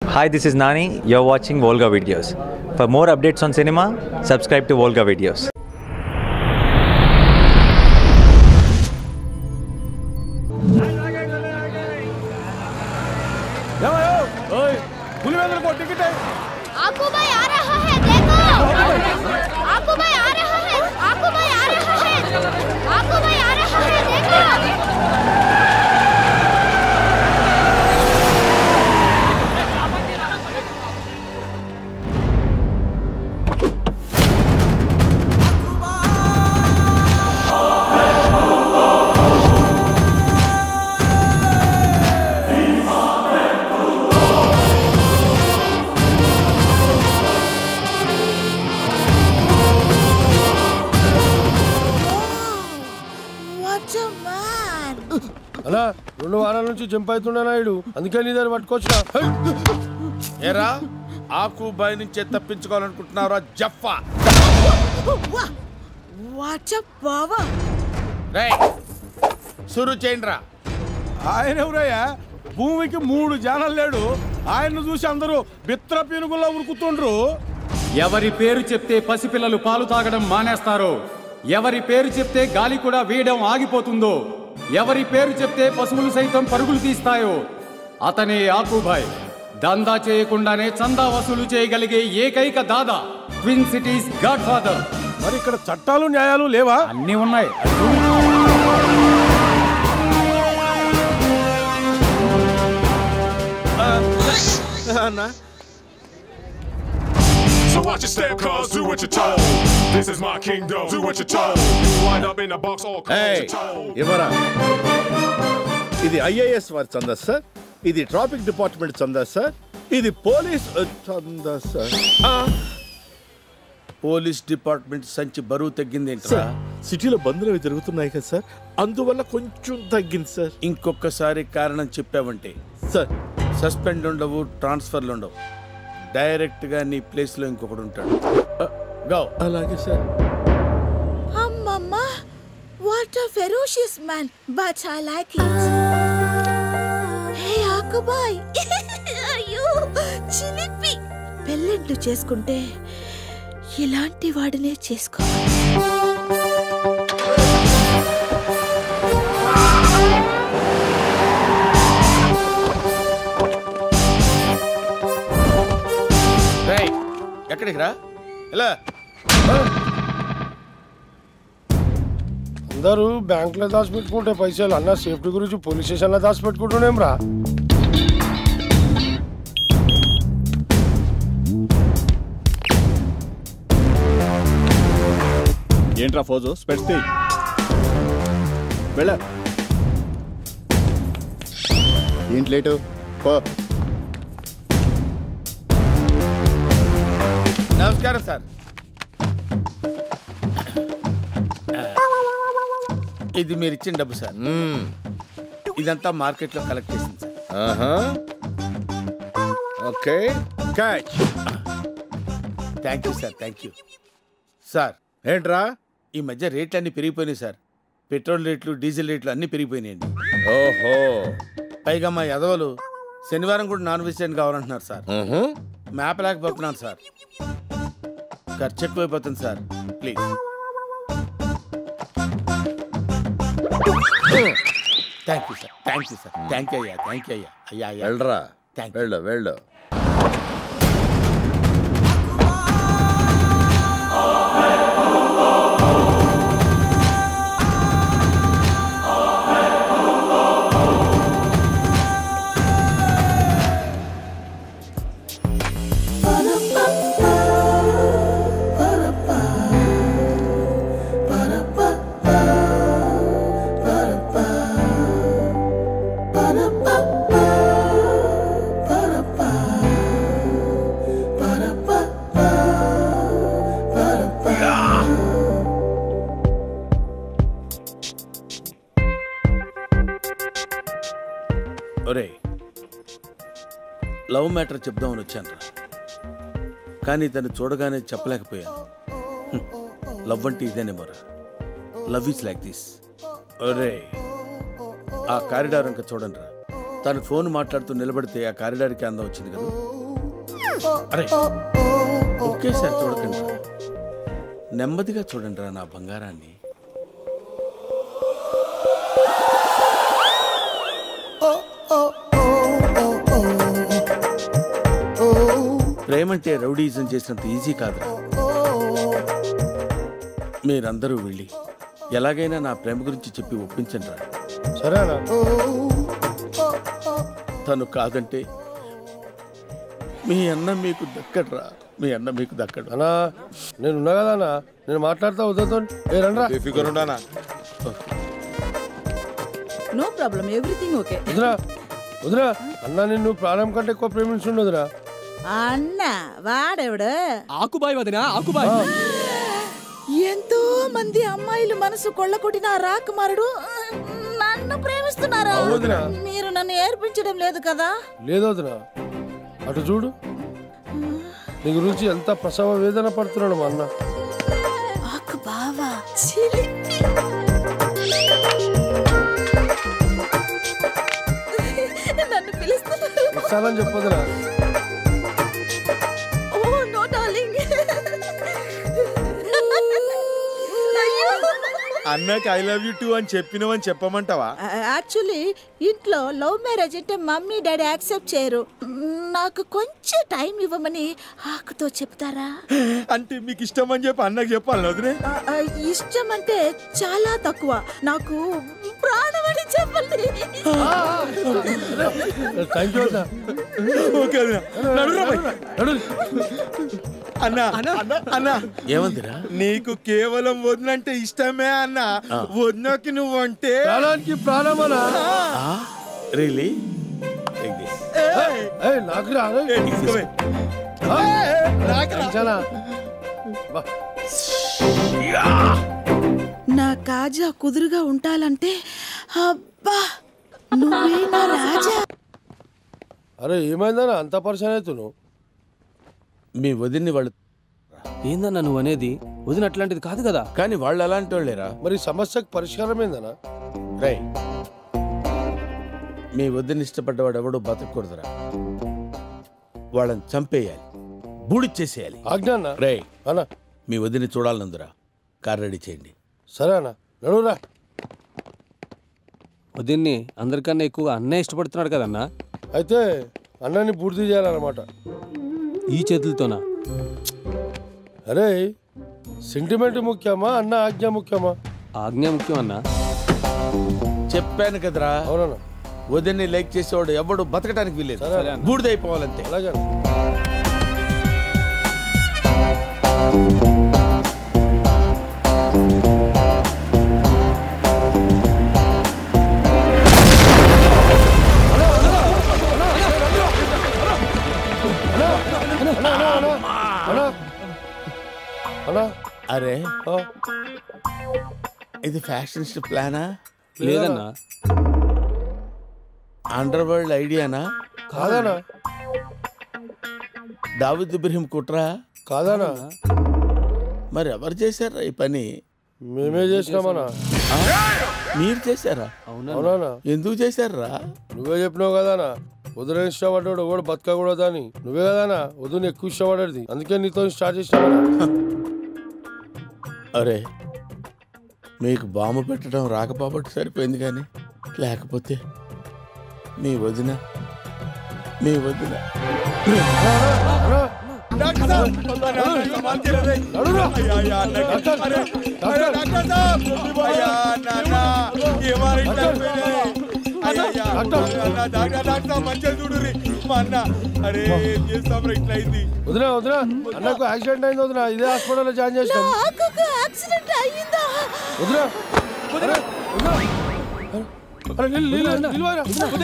Hi, this is Nani. You're watching Volga Videos. For more updates on cinema, subscribe to Volga Videos. పులివెందులకు ఒక ticket అయ్యి. आकू भाई आ रहा है देखो आकू भाई आ रहा है आकू भाई आ रहा है आकू भाई आ रहा है देखो What a man! అలా రెండు వారాల నుంచి జంప్ అవుతుండే నాయుడు అందుకే నీ దగ్గర పట్టుకొచ్చిన హై! ఏరా ఆకు బాయ్ నుంచే తప్పించుకోవాలనుకుంటున్నారా జఫా Wha- What a power! రే సురు చేయండిరా ఆయన ఎవరయ్యా భూమికి మూడు జానలు లేడు ఆయన్ను చూసి అందరూ బిత్ర పీనుగుల్లో ఉరుకుతుండ్రు ఎవరి పేరు చెప్తే పసిపిల్లలు పాలు తాగడం మానేస్తారో ఎవరి పేరు చెప్తే గాలి కూడా వేయడం ఆగిపోతుందో ఎవరి పేరు చెప్తే పశువులు సైతం పరుగులు తీస్తాయో అతనే ఆకుభాయ్ దందా చేయకుండానే చందా వసూలు చేయగలిగే ఏకైక దాదా ట్విన్ సిటీస్ గాడ్ ఫాదర్ మరి ఇక్కడ చట్టాలు న్యాయాలు లేవా అన్నీ ఉన్నాయి So watch your step, cuz do what you're told. This is my kingdom, do what you're told. You wind up in a box all cold ఏయ్, you're told. ఇవ్వరా ఇది IAS వారి చందా సార్ ఇది ట్రాఫిక్ డిపార్ట్మెంట్ చందా sir ఇది police uh, చందా sir police department సంచి బరువు తగ్గింది ఏంట్రా సార్ సిటీలో బంద్లు అవి జరుగుతున్నాయి కదా సార్ అందువల్ల కొంచెం తగ్గింది సార్ ఇంకొకసారి కారణం చెప్పావంటే సార్ సస్పెండ్ ఉండవు ట్రాన్స్ఫర్లు ఉండవు డైరెక్ట్ గా నీ ప్లేస్ లో ఇంకొకడు ఉంటాడు గో అలాగే sir Mama, what a ferocious man, but I like it. Hey, Akubai. అయ్యో చిలిపి పెళ్ళిళ్ళు చేసుకుంటే ఇలాంటి వాడినే చేసుకోవాలి రేయ్ ఎక్కడికి రా ఎలా అందరూ బ్యాంకులో దాచిపెట్టుకుంటే పైసలు అన్న సేఫ్టీ గురించి పోలీస్ స్టేషన్లో దాచిపెట్టుకుంటున్నాం రా ఏంట్రా ఫోజు స్పెట్స్ తీ వెళ్ళ ఏంటి లేటు పో నమస్కారం సార్ ఇది మీరు ఇచ్చిన డబ్బు సార్ ఇదంతా మార్కెట్లో కలెక్ట్ చేసింది సార్ ఆహా okay catch thank you sir thank you sir ఏంట్రా ఈ మధ్య రేట్లు అన్నీ పెరిగిపోయినాయి సార్ పెట్రోల్ రేట్లు డీజిల్ రేట్లు అన్నీ పెరిగిపోయినాయండి ఓహో పైగా మా యదవలు శనివారం కూడా నాన్ వెజిటేరియన్ కావాలంటున్నారు సార్ మ్హూ. మ్యాప్ లేకపోతున్నాను సార్ ఖర్చు ఎక్కువైపోతుంది sir please thank you sir thank you sir thank you అయ్యా థ్యాంక్ యూ అయ్యా అయ్యా అయ్యా వెళ్ళరా Thank you. వెళ్ళు వెళ్ళు ఒరే లవ్ మ్యాటర్ చెప్దామని వచ్చాను రా కానీ తను చూడగానే చెప్పలేకపోయాను హ్మ్. లవ్ అంటే ఇదేనేమోరా లవ్ ఈజ్ లైక్ దిస్ ఒరే ఆ కారిడార్ ఇంకా చూడండి రా తను ఫోన్ మాట్లాడుతూ నిలబడితే ఆ కారిడార్కి అందం వచ్చింది కదా అరే ఒకేసారి చూడకండి రా. నెమ్మదిగా చూడండి రా నా బంగారాన్ని ప్రేమంటే రౌడీజం చేసినంత ఈజీ కాదురా మీరందరూ వెళ్ళి ఎలాగైనా నా ప్రేమ గురించి చెప్పి ఒప్పించండి రా సరేనా తను కాదంటే మీ అన్న మీకు దక్కడ్రా మీ అన్న మీకు దక్కడు అన్నా నేను ఉన్నా కదా అన్నా నేను మాట్లాడతా వద్దుతో ఏ రండ్రా ఫిగర్ ఉండానా నో ప్రాబ్లం ఎవ్రీథింగ్ ఓకే వదిరా వదిరా అన్నా నిన్ను ప్రాణం కంటే ఎక్కువ ప్రేమించుండు వదిరా అన్న వాడెవడు ఆకుబాయ్ వదినా ఆకుబాయ్ ఎంతో మంది అమ్మాయిలు మనసు కొల్లకొట్టిన ఆ రాకుమారుడు నన్ను ప్రేమిస్తున్నారా అవునురా. మీరు నన్ను ఏర్పించడం లేదు కదా లేదు వదినా అటు చూడు నీ గురించి ఎంత ప్రసవ వేదన పడుతున్నాడు మా అన్న ఆకు బావా చిలిపి నన్ను పిలుస్తున్నారు ఇస్తానని చెప్పదురా ఓ నో డార్లింగ్ అయ్యో అన్నకి ఐ లవ్ యూ టూ అని చెప్పినవని చెప్పమంటావా యాక్చువల్లీ ఇంట్లో లవ్ మ్యారేజ్ అంటే మమ్మీ డాడీ యాక్సెప్ట్ చేయరు నాకు కొంచెం టైం ఇవ్వమని ఆకుతో చెప్తారా అంటే మీకు ఇష్టం అని చెప్పి అన్నకి చెప్పాలి వదిలే ఆ, ఆ, ఇష్టం అంటే చాలా తక్కువ నాకు ప్రాణం అని చెప్పండి థ్యాంక్ యూ వదినా ఓకే వదినా. నడురా బై. అన్న అన్న అన్న ఏమందిరా నీకు కేవలం వదినంటే ఇష్టమే అన్న వదినకి నువ్వు అంటే ప్రాణానికి ప్రాణమనా రియలీ ఏ నాకు రా చాలా బా నా కాజా కుదురుగా ఉండాలంటే అబ్బా నువ్వే నా రాజా అరే ఏమైందన్నా అంత పరిచయం అవుతున్నావు మీ వదిన్ని వాళ్ళు ఏందన్నా నువ్వు అనేది వదిన అట్లాంటిది కాదు కదా కానీ వాళ్ళు అలాంటి వాళ్ళేరా మరి ఈ సమస్యకు పరిష్కారం ఏందన్నా రై మీ వద్దని ఇష్టపడ్డవాడు ఎవడో బతకూడదురా వాళ్ళని చంపేయాలి బూడిచ్చేసేయాలి ఆజ్ఞ అన్న రే అన్న మీ వదిని చూడాలనుందిరా కార్ రెడీ చేయండి సరే అన్న నడువురా వదిన్ని అందరికన్నా ఎక్కువగా అన్నే ఇష్టపడుతున్నాడు కదన్నా అయితే అన్నని పూర్తి చేయాలన్నమాట ఈ చేతులతోనా అరే సెంటిమెంట్ ముఖ్యమా అన్న ఆజ్ఞ ముఖ్యమా ఆజ్ఞ ముఖ్యం అన్నా చెప్పాను కదరా అవునన్నా వదిన్ని లైక్ చేసేవాడు ఎవడు బతకడానికి వీలేదు సరే బూడిదైపోవాలంతే అలాగే అన్న. అన్నా అన్నా అరే ఆ, ఇది ఫ్యాషన్ ప్లానా లేదన్నా అండర్ వరల్డ్ ఐడియానా కాదనా దావిద్ ఇబ్రహీం కుట్రా కాదనా మరి ఎవరు చేశారా ఈ పని మేమే చేసినామన్నా ఆ? మీరు చేశారా అవునా ఎందుకు చేశారా నువ్వే చెప్పినావు కదానా వదిన ఇష్టపడ్డాడు కూడా బతకకూడదు అని నువ్వే కదానా వదిన ఎక్కువ ఇష్టపడేది అందుకే నీతో స్టార్ట్ చేసినామన్నా అరే మీకు బాంబు పెట్టడం రాకపోబట్టి సరిపోయింది కానీ లేకపోతే మీ వదిన మీ వదిన డాక్టర్ సాబ్! అన్న, అన్న, సమాన్ చేయలేదే. అయ్యా, అయ్యా, అన్న, అరే, అరే, డాక్టర్ సాబ్! అయ్యా, అన్న, అన్న, ఏమారి ఇట్లా అయిపోయినాయి? అయ్యా, అయ్యా, అన్న, డాక్టర్, డాక్టర్ సాబ్, మంచిగా చూడుర్రి. మా అన్న అరే ఏం చేస్తాం రా ఇట్లా అయింది వదినా వదినా అన్నకు యాక్సిడెంట్ అయింది వదినా ఇదే హాస్పిటల్లో జాయిన్ చేసినాం ఆకుకు యాక్సిడెంట్ అయ్యిందా వదినా వదినా వదినా అరే నిల్ నిల్ నిల్వరా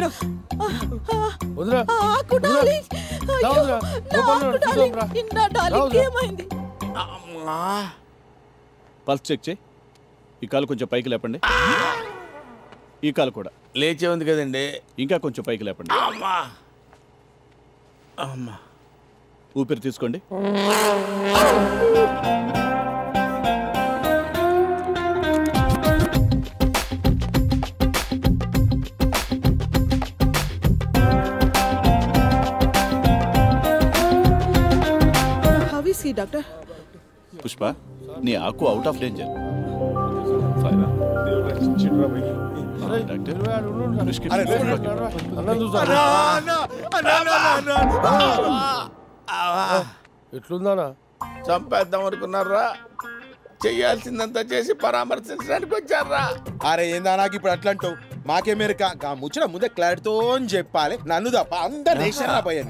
వదినా ఆకు డార్లింగ్ రా అయ్యో, వదినా. నా లోపల ఆకు రా, డార్లింగ్ రా. నా డార్లింగ్ వదినా. ఏమైంది పల్స్ చెక్ చేయి ఈ కాలు కొంచెం పైకి లేపండి ఈ కాలు కూడా లేచే ఉంది కదండి ఇంకా కొంచెం పైకి లేపండి అమ్మా అమ్మా ఊపిరి తీసుకోండి సి డాక్టర్ పుష్ప నీ ఆకు out of danger doctor prescription పుష్పకి. అన్నం చూసా అన్నా, అన్నా, అన్నా, అన్నా, అన్నా, అన్నా. ఎట్లుందానా చంపేద్దాం అనుకున్నారా చెయ్యాల్సిందంతా చేసి పరామర్శించడానికి వచ్చారా అరే ఏందా నాకు ఇప్పుడు అట్లా అంటావు మాకే మేరక గా ముచ్చట ముందే క్లారిటీతో అని చెప్పాలి నన్ను తప్ప అందరు దేశాన్ని పోయాను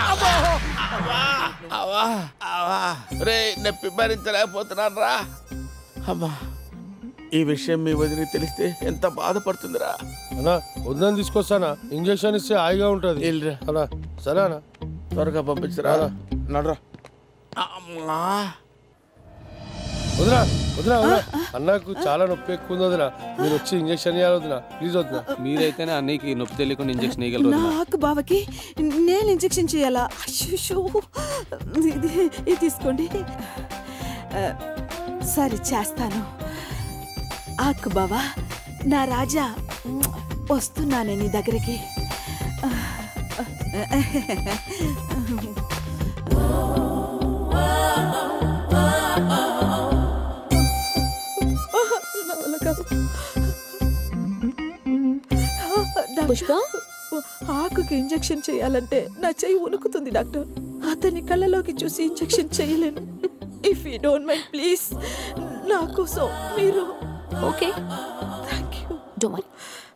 రే నొప్పి భరించలేకపోతున్నారా అమ్మా ఈ విషయం మీ వదిలి తెలిస్తే ఎంత బాధపడుతుందిరా అన్నా వద్దని తీసుకొస్తానా ఇంజక్షన్ ఇస్తే హాయిగా ఉంటుంది వెళ్ళిరా. అన్నా సరేనా త్వరగా పంపించరా నడరా అమ్మా వదినా వదినా వదినా అన్నకు చాలా నొప్పి ఎక్కువ ఉంది వదినా మీరు వచ్చి ఇంజక్షన్ ఇవ్వాలి వదినా ప్లీజ్ వదినా మీరైతేనే అన్నయ్యకి నొప్పి తెలియకుండా ఇంజక్షన్ వేయగలరు వదినా. నాకు బావకి నేను ఇంజెక్షన్ చేయాలా అయ్యో ఇది ఇది తీసుకోండి ఆ, సరే చేస్తాను ఆకు బావా నా రాజా వస్తున్నాను నీ దగ్గరికి నా వల్ల కాదు. పుష్ప? ఆకుకి ఇంజెక్షన్ చేయాలంటే నా చెయ్యి వణుకుతుంది డాక్టర్ అతని కళ్ళలోకి చూసి ఇంజెక్షన్ చేయలేను if you don't mind please నా కోసం మీరు ఓకే థ్యాంక్ యూ డోంట్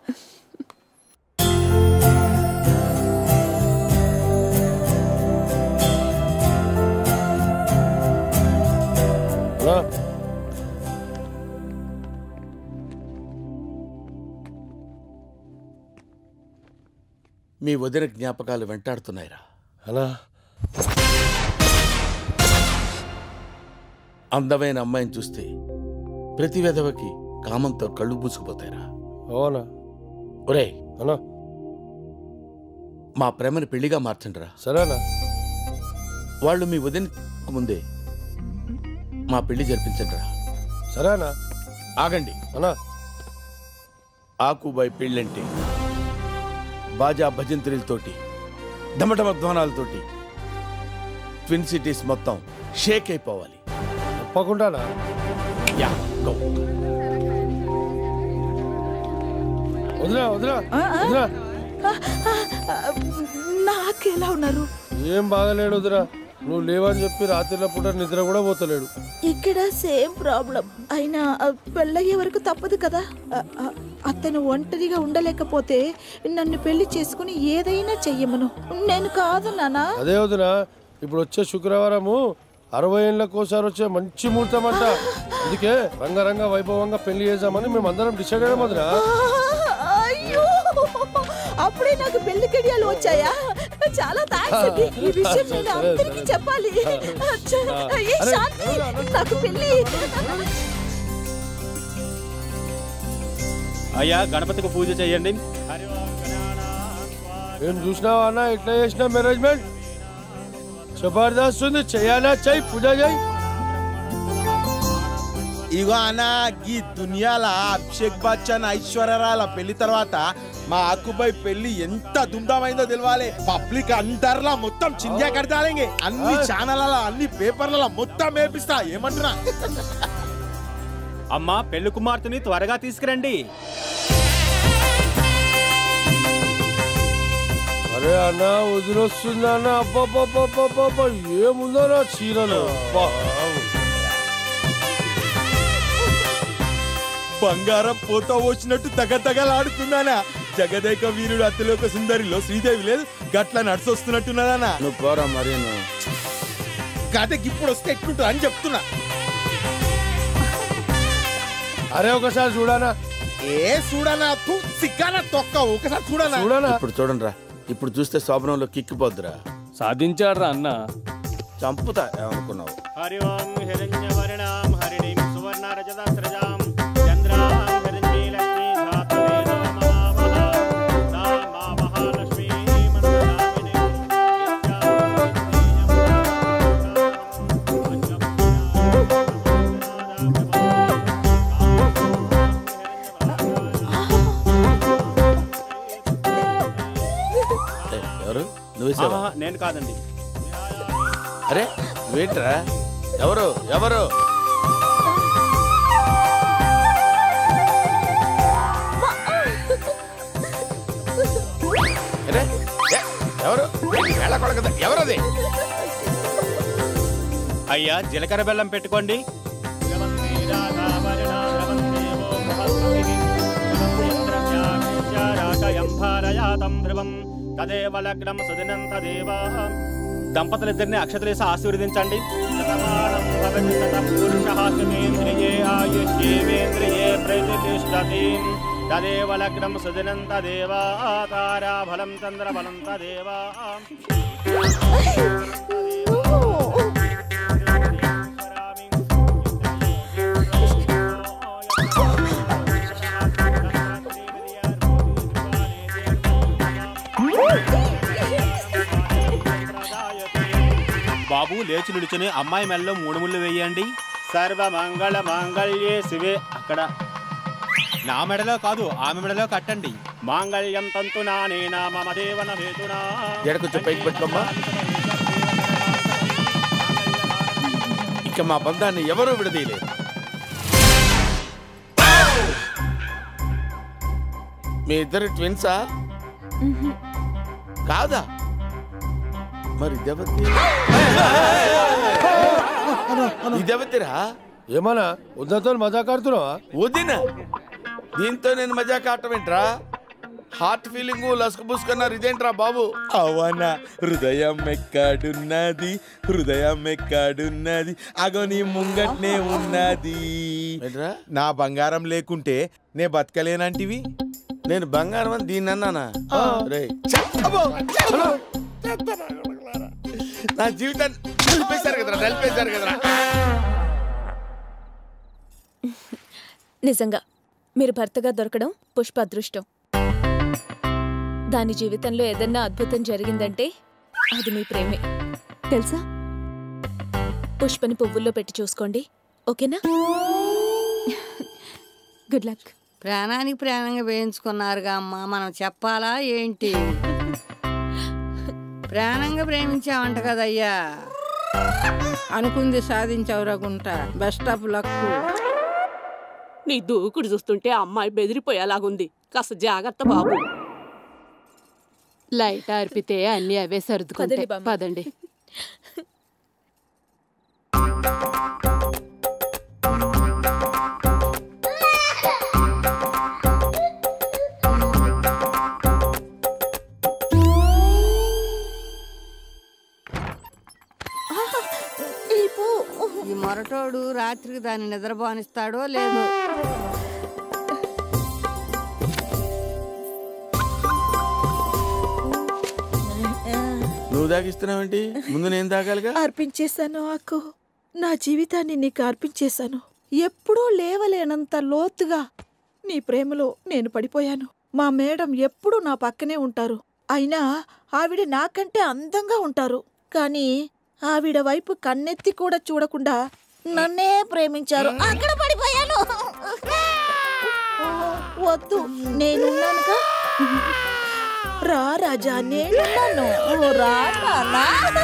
అన్నా మీ వదిన జ్ఞాపకాలు వెంటాడుతున్నాయిరా అన్నా అందమైన అమ్మాయిని చూస్తే ప్రతి విధవకి కామంతో కళ్ళు పూసుకుపోతాయిరా అవునా ఒరే అన్నా మా ప్రేమని పెళ్లిగా మార్చండిరా సరేనా వాళ్ళు మీ వదిన ముందే మా పెళ్లి జరిపించండిరా సరేనా ఆగండి అన్నా ఆకుబాయి పెళ్ళంటే బాజా భజంత్రులతోటి ఢమఢమ ధ్వానాలతోటి ట్విన్ సిటీస్ మొత్తం షేక్ అయిపోవాలి తప్పకుండానా యా గో వదినా వదినా వదినా నాకెలా ఉన్నారు ఏం బాగలేడు వదినా నువ్వు లేవని చెప్పి రాత్రిలో పూట నిద్ర కూడా పోతలేడు ఇక్కడ సేమ్ ప్రాబ్లం అయినా ఆ, పెళ్ళయ్యే వరకు తప్పదు కదా ఆ, ఆ, అతను ఒంటరిగా ఉండలేకపోతే నన్ను పెళ్లి చేసుకుని ఏదైనా చెయ్యమను నేను కాదు నానా అదే వదినా ఇప్పుడు వచ్చే శుక్రవారము అరవై ఏళ్ళకోసారి వచ్చే మంచి ముహూర్తం అంట అందుకే రంగరంగ వైభవంగా పెళ్లి చేద్దామని మేము అందరం డిసైడ్ అయ్యాం వదినా అయ్యో అప్పుడే నాకు పెళ్లి గడియాలు వచ్చాయా చాలా థ్యాంక్స్ అండి ఈ విషయం నేను అందరికీ చెప్పాలి అచ్చా, ఏ శాంతి నాకు పెళ్లి అయ్యా గణపతికి పూజ చేయండి ఏం చూసినావా అన్న ఎట్లా చేసిన మేనేజ్మెంట్ జబర్దస్త్ ఉంది చెయ్యాలా చెయ్యి పూజ చేయి ఇగో అన్న ఈ దునియాల అభిషేక్ బచ్చన్ ఐశ్వర్యరాల పెళ్లి తర్వాత మా అక్కుబాయి పెళ్లి ఎంత దుమ్దామైందో తెలవాలి పబ్లిక్ అందరిలా మొత్తం చింజా కడతాలింగే అన్ని ఛానళ్ళ అన్ని పేపర్ల మొత్తం వేపిస్తా ఏమంటున్నా అమ్మా పెళ్లి కుమార్తెని త్వరగా తీసుకురండి అరే అన్న వదిలొస్తుంది అన్న అబ్బబ్బబ్బబ్బబ్బ ఏముందో నా చీరలు అబ్బా. బంగారం పోతా వచ్చినట్టు తగ తగలాడుతుందానా జగదేక వీరుడు అతిలోక సుందరిలో శ్రీదేవి లేదు గట్ల నడిచొస్తున్నట్టున్నదానా నువ్వు పోరా మరి నువ్వు కథకి ఇప్పుడు వస్తే ఎట్లుంటుంది అని చెప్తున్నా అరే ఒకసారి చూడానా ఏ చూడనా తూ సిగ్గానా తొక్క ఒకసారి చూడనా చూడానా ఇప్పుడు చూడండి రా ఇప్పుడు చూస్తే శోభనంలో కిక్కిపోద్దురా సాధించాడ్రా అన్న చంపుతా ఏమనుకున్నావు హరి ఓం హిరణ్యవర్ణాం హరిణీం సువర్ణ రజత సృజాం చంద్రాం హిరణ్యలక్ష్మీ ధాత్రే నమః నా మా మహాలక్ష్మీ మంత్రామిని ఏ, ఎవరు నువ్వేసావా ఆహా, నేను కాదండి అరే నువ్వేంట్రా ఎవరు ఎవరు అరే, ఏ, ఎవరు వేళ కొడకదా ఎవరది అయ్యా జీలకర్ర బెల్లం పెట్టుకోండి తదేవ లగ్నం సుదినం తదేవ దంపతులిద్దరిని అక్షతలేసి ఆశీర్వదించండి శతమానం భవతి శతం పురుషః సుమేంద్రియే ఆయుష్యేవేంద్రియే ప్రతిష్టతి తదేవ లగ్నం సుదినం తదేవ తారాఫలం చంద్రఫలం తదేవ బాబు లేచి నిలుచుని అమ్మాయి మెల్లో మూడు ముళ్ళు వేయండి సర్వ మంగళ మాంగళ్యే శివే అక్కడ నా మెడలో కాదు ఆమె మెడలో కట్టండి మాంగళ్యం తంతు నానేనా మమ దేవన హేతునా జడ కొంచెం పైకి పెట్టుకోమ్మా ఇక మా బంధాన్ని ఎవరూ విడదీయలేరు మీ ఇద్దరు ట్విన్సా కాదా మరి ఇదెవతి ఇదెవతిరా ఏమన్నా వద్దతో మజాక్ ఆడుతున్నావా వదిన దీంతో నేను మజా కాటమేంట్రా హార్ట్ ఫీలింగ్ లసుకు పుసుకున్నారు ఇదేంట్రా బాబు అవన హృదయం ఎక్కడున్నది హృదయం ఎక్కడున్నది అగో నీ ముంగట్నే ఉన్నది నా బంగారం లేకుంటే నే బతకలేనంటివి నేను బంగారం అని దీన్ని అన్నానా రే నా జీవితాన్ని నిలిపేశారు కదరా నిలిపేశారు కదరా నిజంగా మీరు భర్తగా దొరకడం పుష్ప అదృష్టం దాని జీవితంలో ఏదన్నా అద్భుతం జరిగిందంటే అది మీ ప్రేమే తెలుసా పుష్పని పువ్వుల్లో పెట్టి చూసుకోండి ఓకేనా గుడ్ లక్ ప్రాణానికి ప్రాణంగా వేయించుకున్నారుగా అమ్మా మనం చెప్పాలా ఏంటి ప్రాణంగా ప్రేమించావంట కదయ్యా అనుకుంది సాధించావురా గుంట బెస్ట్ ఆఫ్ లక్ నీ దూకుడు చూస్తుంటే అమ్మాయి బెదిరిపోయేలాగుంది కాస్త జాగ్రత్త బాబు లైట్ అర్పితే అన్ని అవే సర్దుకుంటాయి పదండి, బామ్మ. పదండి ఈ మొరటోడు రాత్రికి దాన్ని నిద్రపోనిస్తాడో లేదో నువ్వు దాగిస్తున్నావేంటి ముందు నేను తాగాలిగా అర్పించేశాను ఆకు నా జీవితాన్ని నీకు అర్పించేశాను ఎప్పుడూ లేవలేనంత లోతుగా నీ ప్రేమలో నేను పడిపోయాను మా మేడం ఎప్పుడూ నా పక్కనే ఉంటారు అయినా ఆవిడ నాకంటే అందంగా ఉంటారు కానీ ఆవిడ వైపు కన్నెత్తి కూడా చూడకుండా నన్నే ప్రేమించారు అక్కడ పడిపోయాను వద్దు నేనున్నానుగా రా రాజా నేనున్నాను ఓ రా నాన్నా.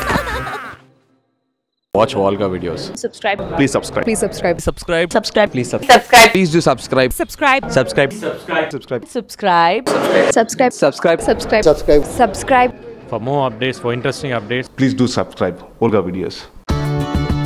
Watch Volga videos. Subscribe. Please subscribe. Please subscribe. Subscribe. Subscribe. Please Subscribe. Please do subscribe. Subscribe. Subscribe. Subscribe. Subscribe. Subscribe. Subscribe. Subscribe. Subscribe. Subscribe. Subscribe. For more updates, for interesting updates, please do subscribe. Volga videos.